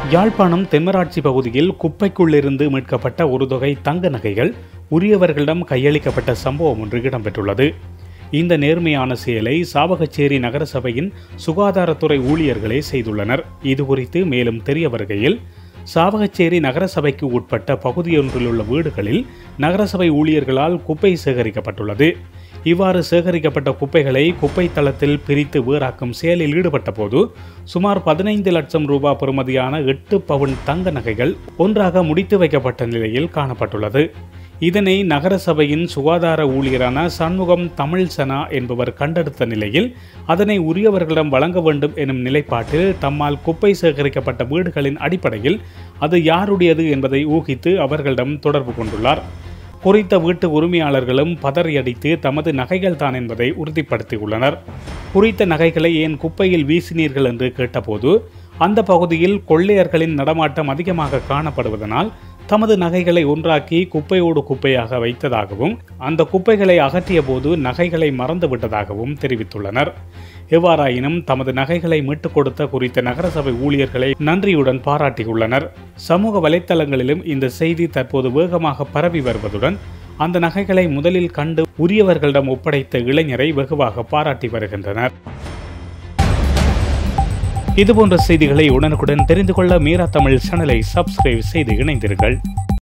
யாழ்ப்பாணம் தென்மராட்சி பகுதியில் குப்பைக்குள்ளிருந்து மீட்கப்பட்ட ஒரு தொகை தங்க நகைகள் உரியவர்களிடம் கையளிக்கப்பட்ட சம்பவம் ஒன்று இடம்பெற்றுள்ளது இந்த நேர்மையான செயலை சாவகச்சேரி நகரசபையின் சுகாதாரத்துறை ஊழியர்களே செய்துள்ளனர் இது குறித்து மேலும் தெரிய வருகையில் சாவகச்சேரி நகரசபைக்கு உட்பட்ட பகுதியொன்றில் உள்ள வீடுகளில் நகரசபை ஊழியர்களால் குப்பை சேகரிக்கப்பட்டுள்ளது இவ்வாறு சேகரிக்கப்பட்ட குப்பைகளை குப்பை தளத்தில் பிரித்து வேறாக்கும் செயலில் ஈடுபட்ட போது சுமார் பதினைந்து லட்சம் ரூபாய் பெறுமதியான எட்டு பவுன் தங்க நகைகள் ஒன்றாக முடித்து வைக்கப்பட்ட நிலையில் காணப்பட்டுள்ளது இதனை நகரசபையின் சுகாதார ஊழியரான சண்முகம் தமிழ் சனா என்பவர் கண்டெடுத்த நிலையில் அதனை உரியவர்களிடம் வழங்க வேண்டும் எனும் நிலைப்பாட்டில் தம்மால் குப்பை சேகரிக்கப்பட்ட வீடுகளின் அடிப்படையில் அது யாருடையது என்பதை ஊகித்து அவர்களிடம் தொடர்பு கொண்டுள்ளார் குறித்த வீட்டு உரிமையாளர்களும் பதறியடித்து தமது நகைகள் தான் என்பதை உறுதிப்படுத்தியுள்ளனர் குறித்த நகைகளை ஏன் குப்பையில் வீசினீர்கள் என்று கேட்டபோது அந்த பகுதியில் கொள்ளையர்களின் நடமாட்டம் அதிகமாக காணப்படுவதனால் தமது நகைகளை ஒன்றாக்கி குப்பையோடு குப்பையாக வைத்ததாகவும் அந்த குப்பைகளை அகற்றிய போது நகைகளை மறந்துவிட்டதாகவும் தெரிவித்துள்ளனர் எவ்வாறாயினும் தமது நகைகளை மீட்டுக் கொடுத்த குறித்த நகரசபை ஊழியர்களை நன்றியுடன் பாராட்டியுள்ளனர் சமூக வலைத்தளங்களிலும் இந்த செய்தி தற்போது வேகமாக பரவி வருவதுடன் அந்த நகைகளை முதலில் கண்டு உரியவர்களிடம் ஒப்படைத்த இளைஞரை வெகுவாக பாராட்டி வருகின்றனர் இதுபோன்ற செய்திகளை உடனுக்குடன் தெரிந்து கொள்ள மீரா தமிழ் சேனலை சப்ஸ்கிரைப் செய்து இணைந்தீர்கள்